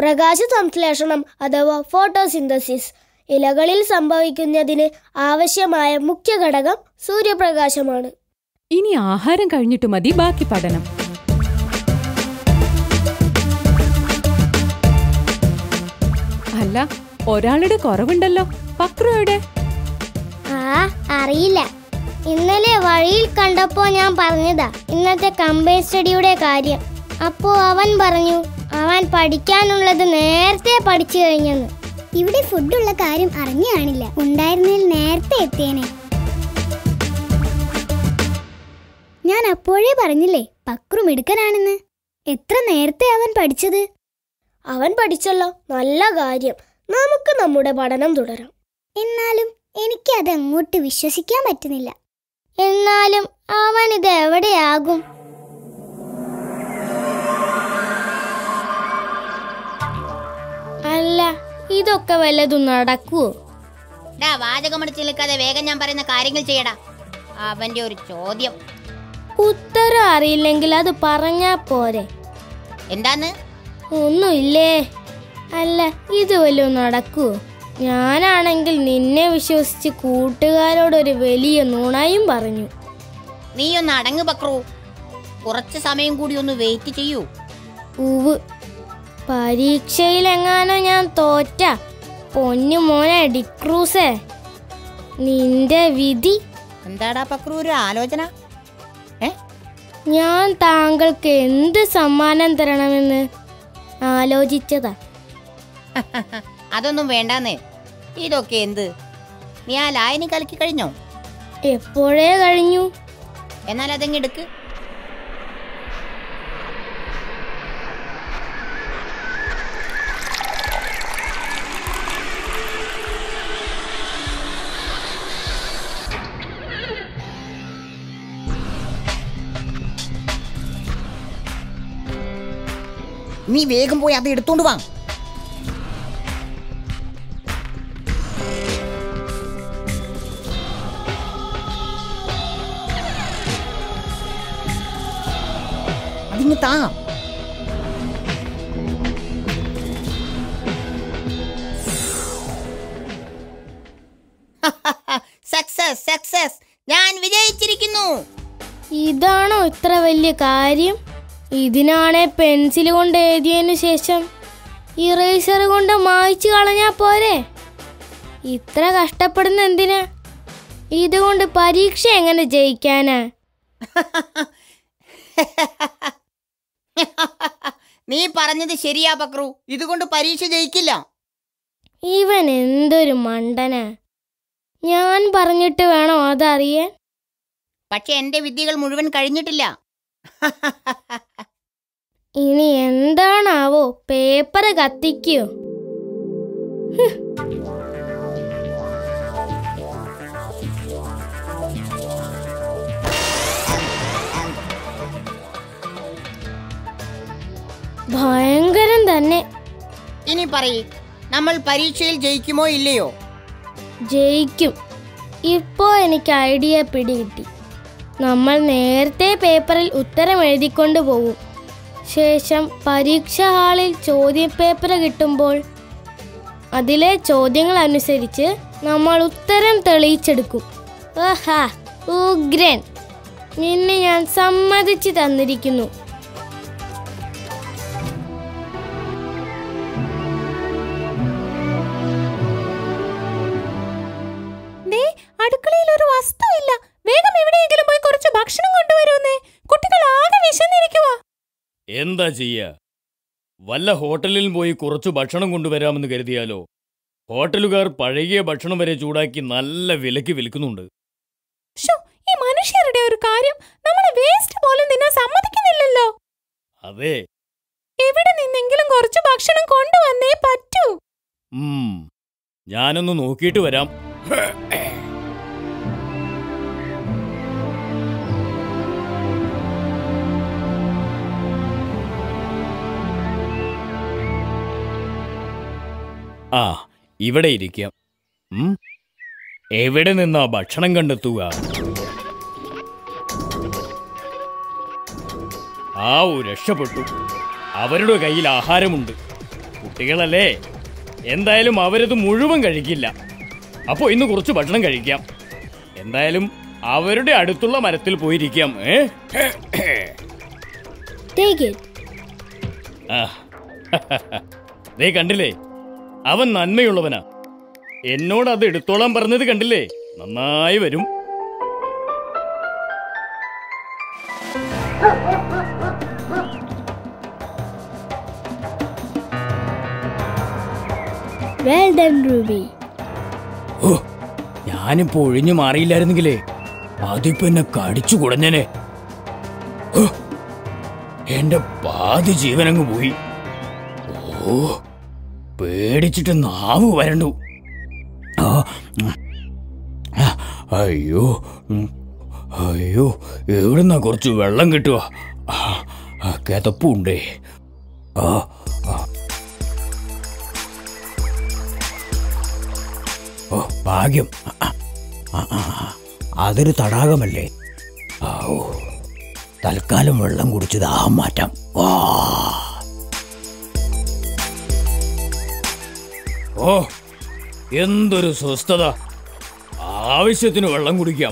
പ്രകാശ സംശ്ലേഷണം അഥവാ ഫോട്ടോസിന്തസിസ് ഇലകളിൽ സംഭവിക്കുന്നതിന് ആവശ്യമായ മുഖ്യ ഘടകം സൂര്യപ്രകാശമാണ് ഇനി ആഹാരം കഴിഞ്ഞിട്ട് മതി ബാക്കി പഠനം അല്ല ഒരാളുടെ കുറവുണ്ടല്ലോ പക്രുവിടെ ആ അറിയില്ല ഇന്നലെ വഴിയിൽ കണ്ടപ്പോ ഞാൻ പറഞ്ഞതാ ഇന്നത്തെ കമ്പൈൻ സ്റ്റഡിയുടെ കാര്യം അപ്പോ അവൻ പറഞ്ഞു അവൻ പഠിക്കാനുള്ളത് നേരത്തെ പഠിച്ചു കഴിഞ്ഞെന്ന് ഇവിടെ ഫുഡുള്ള കാര്യം അറിഞ്ഞു കാണില്ല ഉണ്ടായിരുന്നതിൽ നേരത്തെ എത്തിയേനെ ഞാൻ അപ്പോഴേ പറഞ്ഞില്ലേ പക്രു മിടുക്കനാണെന്ന് എത്ര നേരത്തെ അവൻ പഠിച്ചത് അവൻ പഠിച്ചല്ലോ നല്ല കാര്യം നമുക്ക് നമ്മുടെ പഠനം തുടരാം എന്നാലും എനിക്ക് അത് അങ്ങോട്ട് വിശ്വസിക്കാൻ പറ്റുന്നില്ല എന്നാലും അവൻ ഇത് എവിടെയാകും അല്ല ഇതൊക്കെ വല്ലതും നടക്കുവോ ഡാ വാചകമടിച്ച് നിൽക്കാതെ വേഗം ഞാൻ പറയുന്ന കാര്യങ്ങൾ ചെയ്യടാ അവന്റെ ഒരു ചോദ്യം ഉത്തരം അറിയില്ലെങ്കിൽ അത് പറഞ്ഞാ പോരെ എന്താന്ന് ഒന്നുമില്ലേ അല്ല ഇത് വല്ലതും നടക്കുവോ ഞാനാണെങ്കിൽ നിന്നെ വിശ്വസിച്ച് കൂട്ടുകാരോടൊരു വലിയ നുണയും പറഞ്ഞു നീ ഒന്ന് അടങ്ങ് പക്രു കുറച്ച് സമയം കൂടി ഒന്ന് വെയിറ്റ് ചെയ്യൂ ഉവ് പരീക്ഷയിലെങ്ങാനോ ഞാൻ തോറ്റ പൊന്നു മോനെ ഡിക്രൂസേ നിന്റെ വിധി എന്താടാ പക്രു ഒരു ആലോചന ഏ ഞാൻ താങ്കൾക്ക് എന്ത് സമ്മാനം തരണമെന്ന് ആലോചിച്ചതാ അതൊന്നും വേണ്ടാന്ന് ഇതൊക്കെ എന്ത് നീ ആ ലായനി കലക്കി കഴിഞ്ഞോ എപ്പോഴേ കഴിഞ്ഞു എന്നാൽ അതങ്ങ് എടുക്ക് നീ വേഗം പോയി അത് എടുത്തോണ്ട് വാ അതിന് താ സക്സസ് സക്സസ് ഞാൻ വിജയിച്ചിരിക്കുന്നു ഇതാണോ ഇത്ര വലിയ കാര്യം ഇതിനാണെ പെൻസിൽ കൊണ്ട് എഴുതിയതിനു ശേഷം ഇറേസർ കൊണ്ട് മായ്ച്ചു കളഞ്ഞാ പോരെ ഇത്ര കഷ്ടപ്പെടുന്ന എന്തിനാ ഇതുകൊണ്ട് പരീക്ഷ എങ്ങനെ ജയിക്കാനാ നീ പറഞ്ഞത് ശരിയാ പക്രു ഇതുകൊണ്ട് പരീക്ഷ ജയിക്കില്ല ഇവൻ എന്തൊരു മണ്ടനാ ഞാൻ പറഞ്ഞിട്ട് വേണോ അതറിയാൻ പക്ഷെ എന്റെ വിദ്യകൾ മുഴുവൻ കഴിഞ്ഞിട്ടില്ല ഇനി എന്താണാവോ പേപ്പർ കത്തിക്കോ ഭയങ്കരം തന്നെ ഇനി പറയ് നമ്മൾ പരീക്ഷയിൽ ജയിക്കുമോ ഇല്ലയോ ജയിക്കും ഇപ്പോ എനിക്ക് ഐഡിയ പിടികിട്ടി നമ്മൾ നേരത്തെ പേപ്പറിൽ ഉത്തരം എഴുതിക്കൊണ്ട് പോകും ശേഷം പരീക്ഷ ഹാളിൽ ചോദ്യപേപ്പർ കിട്ടുമ്പോൾ അതിലെ ചോദ്യങ്ങൾ അനുസരിച്ച് നമ്മൾ ഉത്തരം തെളിയിച്ചെടുക്കും ആഹാ ഉഗ്രൻ നിന്നെ ഞാൻ സമ്മതിച്ചു തന്നിരിക്കുന്നു ദേ അടുക്കളയിൽ ഒരു വസ്തുവില്ല വേഗം എവിടെയെങ്കിലും പോയി കുറച്ച് ഭക്ഷണം കൊണ്ടുവരുന്നേ കുട്ടികൾ ആകെ വിശന്നിരിക്കുവാ എന്താ ചെയ്യ വല്ല ഹോട്ടലിൽ പോയി കുറച്ചു ഭക്ഷണം കൊണ്ടുവരാമെന്ന് കരുതിയാലോ ഹോട്ടലുകാർ പഴകിയ ഭക്ഷണം വരെ ചൂടാക്കി നല്ല വിലയ്ക്ക് വിൽക്കുന്നുണ്ട് ഷോ ഈ മനുഷ്യരുടെ ഒരു കാര്യം നമ്മളെ വേസ്റ്റ് പോലും തിന്നാൻ സമ്മതിക്കുന്നില്ലല്ലോ അതെ എവിടെ നിന്നെങ്കിലും കുറച്ച് ഭക്ഷണം കൊണ്ടുവന്നേ പറ്റൂ ഉം ഞാനൊന്ന് നോക്കിയിട്ട് വരാം ആ ഇവിടെ ഇരിക്കാം ഉം? എവിടെ നിന്നാ ഭക്ഷണം കണ്ടെത്തുക ആ ഓ രക്ഷപ്പെട്ടു അവരുടെ കയ്യിൽ ആഹാരമുണ്ട് കുട്ടികളല്ലേ എന്തായാലും അവരത് മുഴുവൻ കഴിക്കില്ല അപ്പോൾ ഇന്ന് കുറച്ച് ഭക്ഷണം കഴിക്കാം എന്തായാലും അവരുടെ അടുത്തുള്ള മരത്തിൽ പോയിരിക്കാം ഏ ടേക്ക് ഇറ്റ് ആ. ദേ കണ്ടില്ലേ അവൻ നന്മയുള്ളവനാ എന്നോട് അത് എടുത്തോളാൻ പറഞ്ഞത് കണ്ടില്ലേ നന്നായി വരും വെൽ ഡൺ റൂബി ഓ ഞാനിപ്പോ ഒഴിഞ്ഞു മാറിയില്ലായിരുന്നെങ്കിലേ അതിപ്പോ എന്നെ കടിച്ചു കുടഞ്ഞനെ ഓ, എന്റെ പാതി ജീവനങ്ങ് പോയി ഓ പേടിച്ചിട്ട് നാവ് വരണ്ടു ആ, ഉം. ആ, അയ്യോ ഉം. അയ്യോ എവിടുന്നാ കുറച്ച് വെള്ളം കിട്ടുക കിതപ്പുണ്ടേ ആ ആ. ഓ ഭാഗ്യം ആ, ആ, ആ, അതൊരു തടാകമല്ലേ ആ, ഓ തൽക്കാലം വെള്ളം കുടിച്ച് ദാഹം മാറ്റാം വാ ഓ എന്തൊരു സ്വസ്ഥത ആവശ്യത്തിന് വെള്ളം കുടിക്കാം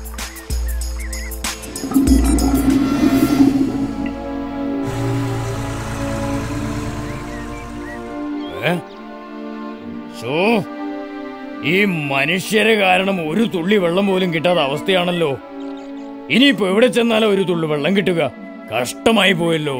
ഏ? ശോ ഈ മനുഷ്യരെ കാരണം ഒരു തുള്ളി വെള്ളം പോലും കിട്ടാത്ത അവസ്ഥയാണല്ലോ ഇനിയിപ്പോ എവിടെ ചെന്നാലും ഒരു തുള്ളി വെള്ളം കിട്ടുക കഷ്ടമായി പോയല്ലോ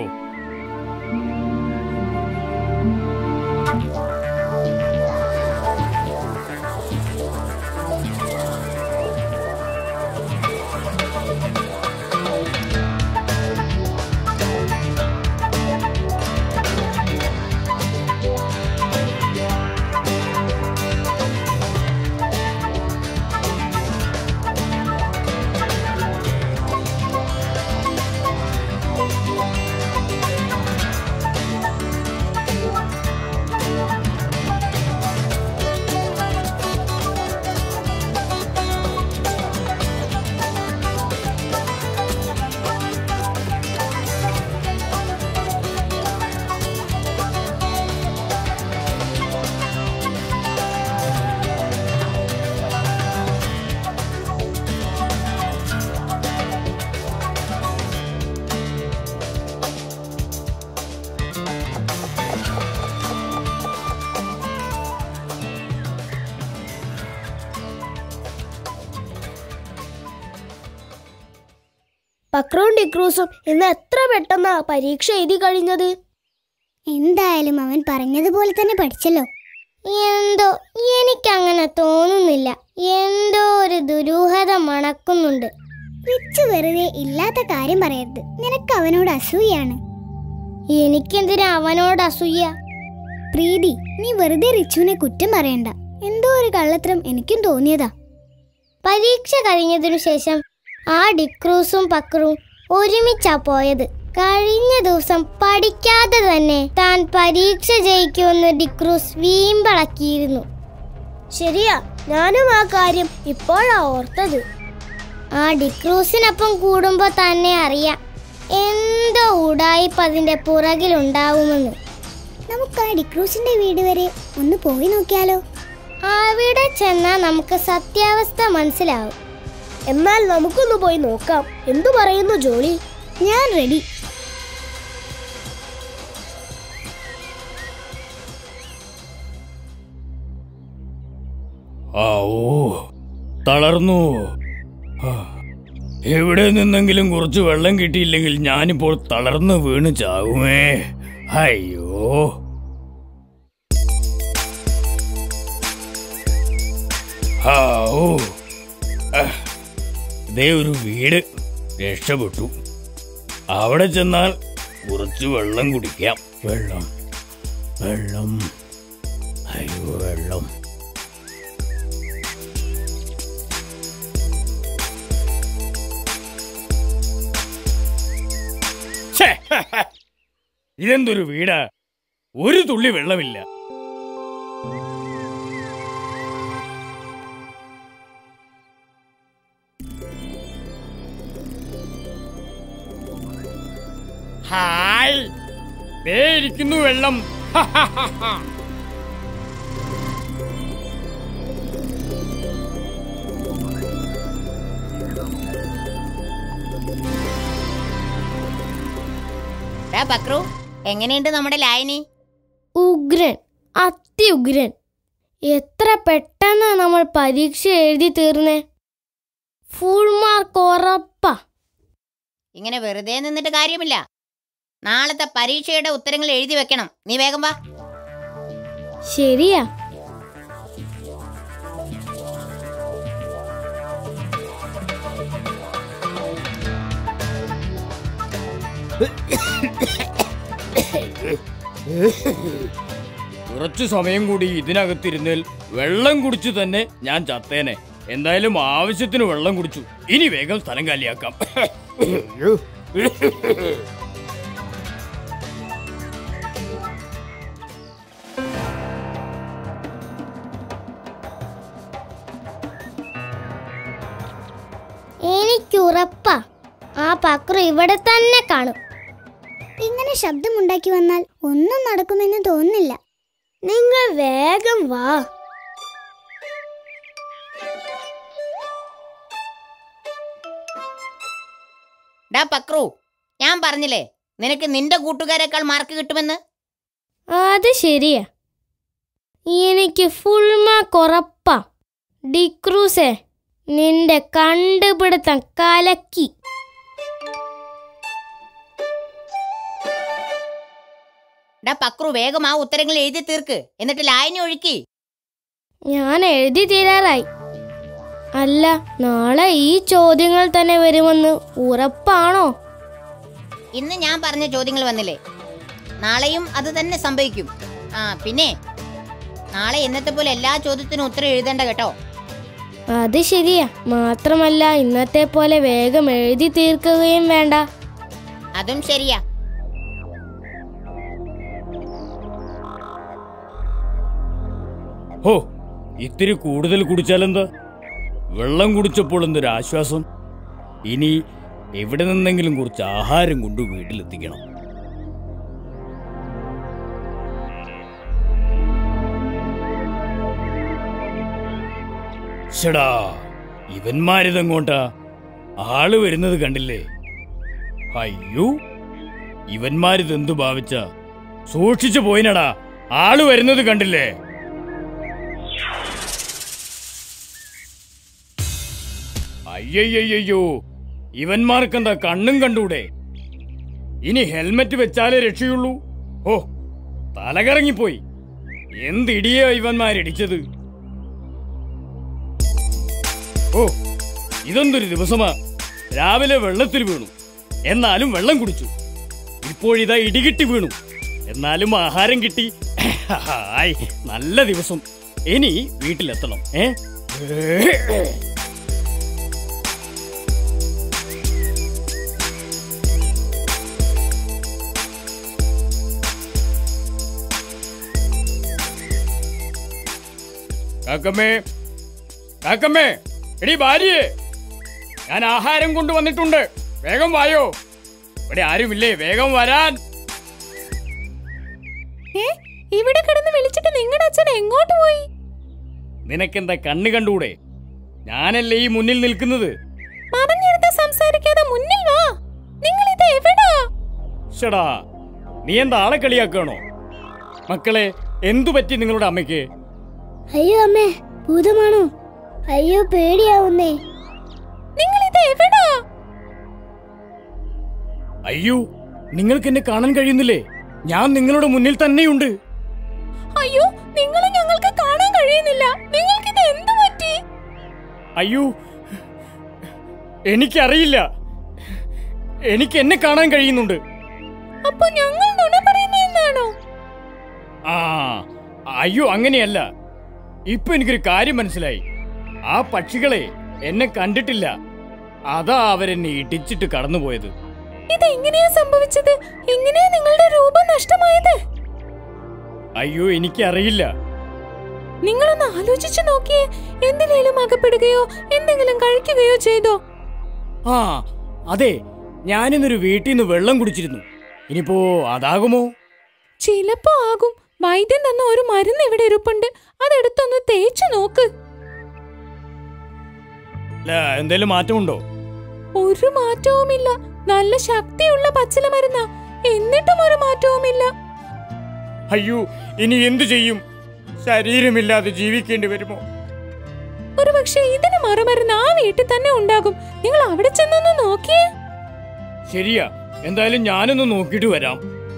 പക്രവും ഡിക്രൂസും ഇന്ന് എത്ര പെട്ടെന്നാ പരീക്ഷ എഴുതി കഴിഞ്ഞത് എന്തായാലും അവൻ പറഞ്ഞതുപോലെ തന്നെ പഠിച്ചല്ലോ എന്തോ എനിക്കങ്ങനെ തോന്നുന്നില്ല എന്തോ ഒരു ദുരൂഹത മണക്കുന്നുണ്ട് റിച്ച് വെറുതെ ഇല്ലാത്ത കാര്യം പറയരുത് നിനക്ക് അവനോട് അസൂയാണ് എനിക്കെന്തിനാ അവനോട് അസൂയ പ്രീതി നീ വെറുതെ റിച്ചുവിനെ കുറ്റം പറയണ്ട എന്തോ ഒരു കള്ളത്തരം എനിക്കും തോന്നിയതാ പരീക്ഷ കഴിഞ്ഞതിനു ശേഷം ആ ഡിക്രൂസും പക്രവും ഒരുമിച്ചാ പോയത് കഴിഞ്ഞ ദിവസം പഠിക്കാതെ തന്നെ താൻ പരീക്ഷ ജയിക്കുമെന്ന് ഡിക്രൂസ് വീമ്പളക്കിയിരുന്നു ശരിയാ ഞാനും ആ കാര്യം ഇപ്പോഴാ ഓർത്തത് ആ ഡിക്രൂസിനൊപ്പം കൂടുമ്പോ തന്നെ അറിയാം എന്തോ ഉടായിപ്പ് അതിന്റെ പുറകിലുണ്ടാവുമെന്ന് നമുക്ക് ആ ഡിക്രൂസിന്റെ വീട് വരെ ഒന്ന് പോയി നോക്കിയാലോ അവിടെ ചെന്നാൽ നമുക്ക് സത്യാവസ്ഥ മനസ്സിലാവും എന്നാൽ നമുക്കൊന്ന് പോയി നോക്കാം എന്തു പറയുന്നു ജോളി ഞാൻ റെഡി ആ ഓ തളർന്നു ആ, എവിടെ നിന്നെങ്കിലും കുറച്ച് വെള്ളം കിട്ടിയില്ലെങ്കിൽ ഞാനിപ്പോൾ തളർന്ന് വീണ് ചാവുമേ അയ്യോ ആ ഓ ആ, ദേ ഒരു വീട് രക്ഷപ്പെട്ടു അവിടെ ചെന്നാൽ കുറച്ച് വെള്ളം കുടിക്കാം വെള്ളം വെള്ളം അയ്യോ വെള്ളം ഛേ, ഇതെന്തൊരു വീടാ ഒരു തുള്ളി വെള്ളമില്ല ഹായ് ദേ ഇരിക്കുന്നു വെള്ളം ഡാ പക്രു എങ്ങനെയുണ്ട് നമ്മുടെ ലായനി ഉഗ്രൻ അത്യുഗ്രൻ എത്ര പെട്ടെന്നാ നമ്മൾ പരീക്ഷ എഴുതി തീർന്നേ ഫുൾ മാർക്ക് ഉറപ്പാ ഇങ്ങനെ വെറുതെ നിന്നിട്ട് കാര്യമില്ല നാളത്തെ പരീക്ഷയുടെ ഉത്തരങ്ങൾ എഴുതി വെക്കണം നീ വേഗം വാ ശരിയാ കുറച്ചു സമയം കൂടി ഇതിനകത്തിരുന്നേൽ വെള്ളം കുടിച്ചു തന്നെ ഞാൻ ചത്തേനെ എന്തായാലും ആവശ്യത്തിന് വെള്ളം കുടിച്ചു ഇനി വേഗം സ്ഥലം കാലിയാക്കാം എനിക്കുറപ്പാ ആ പക്രു ഇവിടെ തന്നെ കാണും ഇങ്ങനെ ശബ്ദമുണ്ടാക്കി വന്നാൽ ഒന്നും നടക്കുമെന്ന് തോന്നുന്നില്ല നിങ്ങൾ വേഗം വാ ഡാ പക്രു ഞാൻ പറഞ്ഞില്ലേ നിനക്ക് നിന്റെ കൂട്ടുകാരെക്കാൾ മാർക്ക് കിട്ടുമെന്ന് അത് ശരിയാ എനിക്ക് ഫുൾ മാർക്ക് ഉറപ്പാ ഡിക്രൂസേ നിന്റെ കണ്ടുപിടുത്തം കലക്കി ഡാ പക്രു വേഗം ആ ഉത്തരങ്ങൾ എഴുതി തീർക്ക് എന്നിട്ട് ലായനി ഒഴുക്കി ഞാൻ എഴുതി തീരാറായി അല്ല നാളെ ഈ ചോദ്യങ്ങൾ തന്നെ വരുമെന്ന് ഉറപ്പാണോ ഇന്ന് ഞാൻ പറഞ്ഞ ചോദ്യങ്ങൾ വന്നില്ലേ നാളെയും അത് തന്നെ സംഭവിക്കും ആ പിന്നെ നാളെ ഇന്നത്തെ പോലെ എല്ലാ ചോദ്യത്തിനും ഉത്തരം എഴുതേണ്ട കേട്ടോ അത് ശരിയാ മാത്രമല്ല ഇന്നത്തെ പോലെ വേഗം എഴുതി തീർക്കുകയും വേണ്ട അതും ശരിയാ ഹോ ഇത്തിരി കൂടുതൽ കുടിച്ചാലെന്താ വെള്ളം കുടിച്ചപ്പോൾ എന്തൊരു ആശ്വാസം ഇനി എവിടെ നിന്നെങ്കിലും കുറച്ച് ആഹാരം കൊണ്ട് വീട്ടിലെത്തിക്കണം ഷടാ ഇവന്മാരിതെങ്ങോട്ടാ ആള് വരുന്നത് കണ്ടില്ലേ അയ്യോ ഇവന്മാരിതെന്തു ഭാവിച്ച സൂക്ഷിച്ചു പോയിനടാ ആള് വരുന്നത് കണ്ടില്ലേ അയ്യയ്യോ ഇവന്മാർക്കെന്താ കണ്ണും കണ്ടൂടെ ഇനി ഹെൽമെറ്റ് വെച്ചാലേ രക്ഷയുള്ളൂ ഓ തലകറങ്ങിപ്പോയി എന്തിടിയോ ഇവന്മാരിടിച്ചത് ഓ ഇതെന്തൊരു ദിവസമാ രാവിലെ വെള്ളത്തിൽ വീണു എന്നാലും വെള്ളം കുടിച്ചു ഇപ്പോഴിതാ ഇടികിട്ടി വീണു എന്നാലും ആഹാരം കിട്ടി ഹായ് നല്ല ദിവസം ഇനി വീട്ടിലെത്തണം ഏ കാക്കമ്മേ കാക്കമ്മേ എടി ഭാര്യയെ ഞാൻ ആഹാരം കൊണ്ടുവന്നിട്ടുണ്ട് വേഗം വായോ ഇവിടെ ആരുമില്ലേ വേഗം വരാൻ ഏ ഇവിടെ കിടന്ന് വിളിച്ചിട്ട് നിങ്ങളുടെ അച്ഛൻ എങ്ങോട്ട് പോയി നിനക്കെന്താ കണ്ണ് കണ്ടൂടെ ഞാനല്ലേ ഈ മുന്നിൽ നിൽക്കുന്നത് പറഞ്ഞിരുന്ന് സംസാരിക്കാതെ മുന്നിൽ വാ നിങ്ങൾ ഇത് എവിടാ ഷടാ നീ എന്താ ആളെ കളിയാക്കണോ മക്കളെ എന്തു പറ്റി നിങ്ങളുടെ അമ്മയ്ക്ക് അയ്യോ അമ്മേ ഭൂതമാണോ അയ്യോ പേടിയാവുന്നേ നിങ്ങൾ ഇത് എവിടാ അയ്യോ നിങ്ങൾക്ക് എന്നെ കാണാൻ കഴിയുന്നില്ലേ ഞാൻ നിങ്ങളുടെ മുന്നിൽ തന്നെയുണ്ട് അയ്യോ നിങ്ങളെ ഞങ്ങൾക്ക് കാണാൻ കഴിയുന്നില്ല നിങ്ങൾക്ക് ഇത് എന്തു പറ്റി അയ്യോ എനിക്കറിയില്ല എനിക്ക് എന്നെ കാണാൻ കഴിയുന്നുണ്ട് അപ്പൊ ഞങ്ങൾ നുണ പറയുന്നു എന്നാണോ ആ അയ്യോ അങ്ങനെയല്ല ഇപ്പൊ എനിക്കൊരു കാര്യം മനസ്സിലായി ആ പക്ഷികളെ എന്നെ കണ്ടിട്ടില്ല അതാ അവരെന്നെ ഇടിച്ചിട്ട് കടന്നുപോയത് ഇത് എങ്ങനെയാ സംഭവിച്ചത് എങ്ങനെയാ നിങ്ങളുടെ രൂപം നഷ്ടമായത് അയ്യോ എനിക്കറിയില്ല നിങ്ങളൊന്ന് ആലോചിച്ചു നോക്കിയേ എന്തിനേലും അകപ്പെടുകയോ എന്തെങ്കിലും കഴിക്കുകയോ ചെയ്തോ ആ അതെ ഞാനിന്നൊരു വീട്ടിൽ നിന്ന് വെള്ളം കുടിച്ചിരുന്നു ഇനിയിപ്പോ അതാകുമോ ചിലപ്പോ ആകും വൈദ്യൻ തന്ന ഒരു മരുന്ന് ഇവിടെ ഇരിപ്പുണ്ട് അതെടുത്തൊന്ന് തേച്ചു നോക്ക് അല്ല എന്തേലും മാറ്റമുണ്ടോ ഒരു മാറ്റവുമില്ല നല്ല ശക്തിയുള്ള പച്ചില മരുന്നാ എന്നിട്ടും ഒരു മാറ്റവുമില്ല അയ്യോ ഇനി എന്തു ചെയ്യും ശരീരമില്ലാതെ ജീവിക്കേണ്ടി വരുമോ ഒരു പക്ഷേ ഇതിന് മറുമരുന്ന് ആ വീട്ടിൽ തന്നെ ഉണ്ടാകും നിങ്ങൾ അവിടെ ചെന്നൊന്ന് നോക്കിയേ ശരിയാ എന്തായാലും ഞാനൊന്ന് നോക്കിയിട്ട് വരാം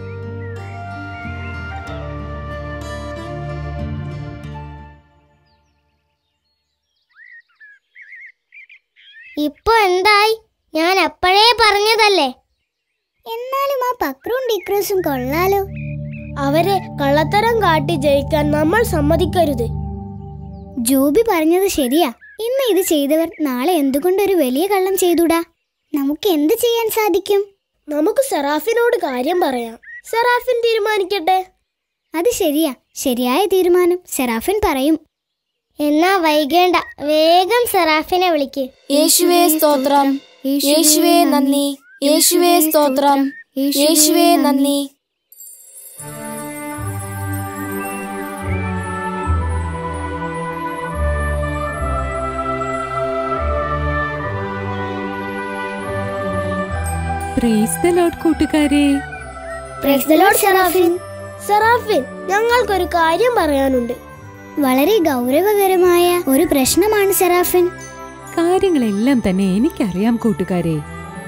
ഇപ്പൊ എന്തായി ഞാൻ അപ്പോഴേ പറഞ്ഞതല്ലേ എന്നാലും ആ പക്രവും ഡിക്രൂസും കൊള്ളാലോ അവരെ കള്ളത്തരം കാട്ടി ജയിക്കാൻ നമ്മൾ സമ്മതിക്കരുത് ജോബി പറഞ്ഞത് ശരിയാ ഇന്ന് ഇത് ചെയ്തവർ നാളെ എന്തുകൊണ്ടൊരു വലിയ കള്ളം ചെയ്തുടാ നമുക്ക് എന്ത് ചെയ്യാൻ സാധിക്കും നമുക്ക് സെറാഫിനോട് കാര്യം പറയാം സെറാഫിൻ തീരുമാനിക്കട്ടെ അത് ശരിയാ ശരിയായ തീരുമാനം സെറാഫിൻ പറയും എന്നാ വൈകേണ്ട വേഗം സെറാഫിനെ വിളിക്ക് യേശുവേ സ്തോത്രം യേശുവേ നന്ദി യേശുവേ സ്തോത്രം യേശുവേ നന്ദി പ്രേസ് ദ ലോർഡ് കൂട്ടുകാരെ Praise the Lord, Seraphin Seraphin ഞങ്ങൾക്കൊരു കാര്യം പറയാനുണ്ട് വളരെ ഗൗരവകരമായ ഒരു പ്രശ്നമാണ് സെറാഫിൻ കാര്യങ്ങളെല്ലാം തന്നെ എനിക്കറിയാം കൂട്ടുകാരെ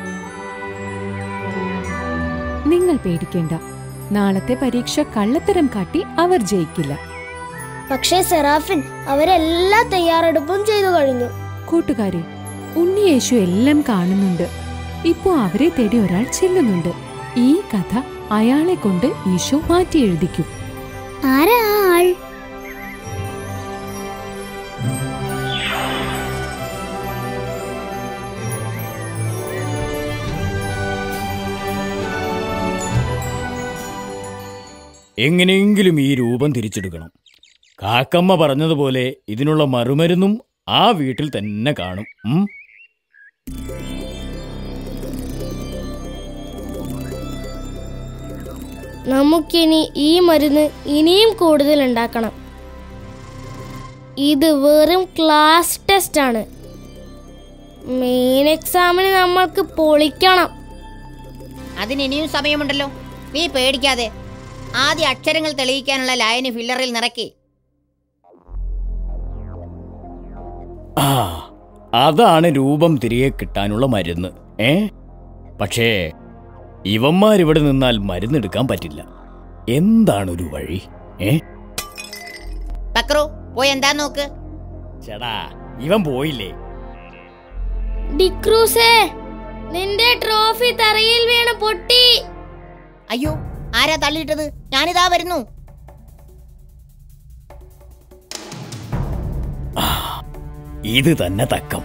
നിങ്ങൾ പേടിക്കേണ്ട നാളത്തെ പരീക്ഷ കള്ളത്തരം കാട്ടി അവർ ജയിക്കില്ല പക്ഷേ സെറാഫിൻ അവരെല്ലാ തയ്യാറെടുപ്പും ചെയ്തു കഴിഞ്ഞു കൂട്ടുകാരെ ഉണ്ണിയേശു എല്ലാം കാണുന്നുണ്ട് ഇപ്പോ അവരെ തേടി ഒരാൾ ചെല്ലുന്നുണ്ട് ഈ കഥ അയാളെ കൊണ്ട് ഈശോ മാറ്റി എഴുതിക്കും ആരാ ആ ആൾ എങ്ങനെയെങ്കിലും ഈ രൂപം തിരിച്ചെടുക്കണം കാക്കമ്മ പറഞ്ഞതുപോലെ ഇതിനുള്ള മറുമരുന്നും ആ വീട്ടിൽ തന്നെ കാണും ഉം? നമുക്കിനി ഈ മരുന്ന് ഇനിയും കൂടുതൽ ഉണ്ടാക്കണം ഇത് വെറും ക്ലാസ് ടെസ്റ്റ് ആണ് മെയിൻ എക്സാമിന് നമ്മൾക്ക് പൊളിക്കണം അതിന് ഇനിയും സമയമുണ്ടല്ലോ നീ പേടിക്കാതെ ആദ്യ അക്ഷരങ്ങൾ തെളിയിക്കാനുള്ള ലൈന് ഫില്ലറിൽ നിറക്കി ആ അതാണ് രൂപം തിരികെ കിട്ടാനുള്ള മരുന്ന് ഏ പക്ഷേ ഇവന്മാരിവിടെ നിന്നാൽ മരുന്നെടുക്കാൻ പറ്റില്ല എന്താണൊരു വഴി ഏ പക്രു പോയി എന്താ നോക്ക് ചേടാ ഇവൻ പോയില്ലേ ഡിക്രൂസേ നിന്റെ ട്രോഫി തറയിൽ വീണ് പൊട്ടി അയ്യോ ആരാ തള്ളിയിട്ടത് ഞാനിതാ വരുന്നു ഇത് തന്നെ തക്കം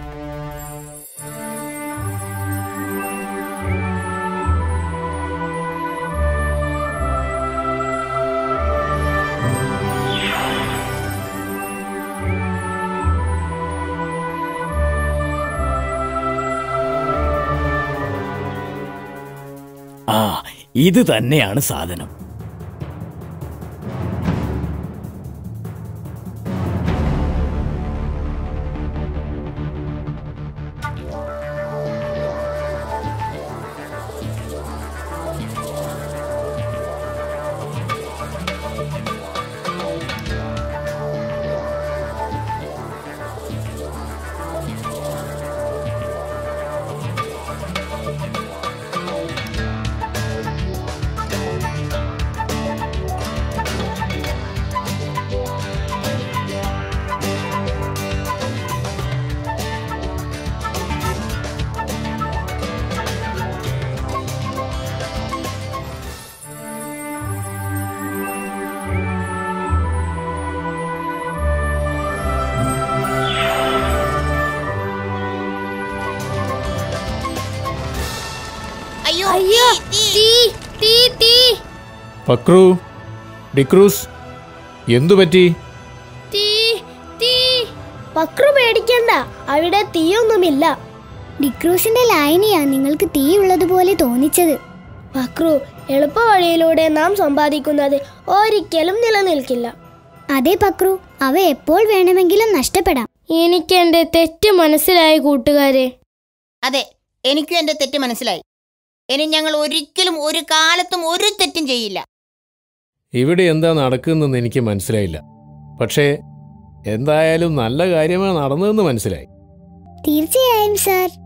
ആ ഇത് തന്നെയാണ് സാധനം അയ്യോ അയ്യോ തീ, തീ. തീ തീ തീ പക്രു ഡിക്രൂസ് എന്തു പറ്റി തീ തീ പക്രു പേടിക്കണ്ട അവിടെ തീയൊന്നുമില്ല ഡിക്രൂസിന്റെ ലായനിയാ നിങ്ങൾക്ക് തീ ഉള്ളതുപോലെ തോന്നിച്ചത് ഫക്രു എളുപ്പ വഴിയിലൂടെ നാം സമ്പാദിക്കുന്നത് ഒരിക്കലും നിലനിൽക്കില്ല അതെ പക്രു അവ എപ്പോൾ വേണമെങ്കിലും നഷ്ടപ്പെടാം എനിക്ക് എൻ്റെ തെറ്റ് മനസ്സിലായി കൂട്ടുകാരെ അതെ എനിക്കും എന്റെ തെറ്റ് മനസ്സിലായി ഇനി ഞങ്ങൾ ഒരിക്കലും ഒരു കാലത്തും ഒരു തെറ്റും ചെയ്യില്ല ഇവിടെ എന്താ നടക്കുന്നതെന്ന് എനിക്ക് മനസ്സിലായില്ല പക്ഷേ എന്തായാലും നല്ല കാര്യമാണ് നടന്നതെന്ന് മനസ്സിലായി തീർച്ചയായും സാർ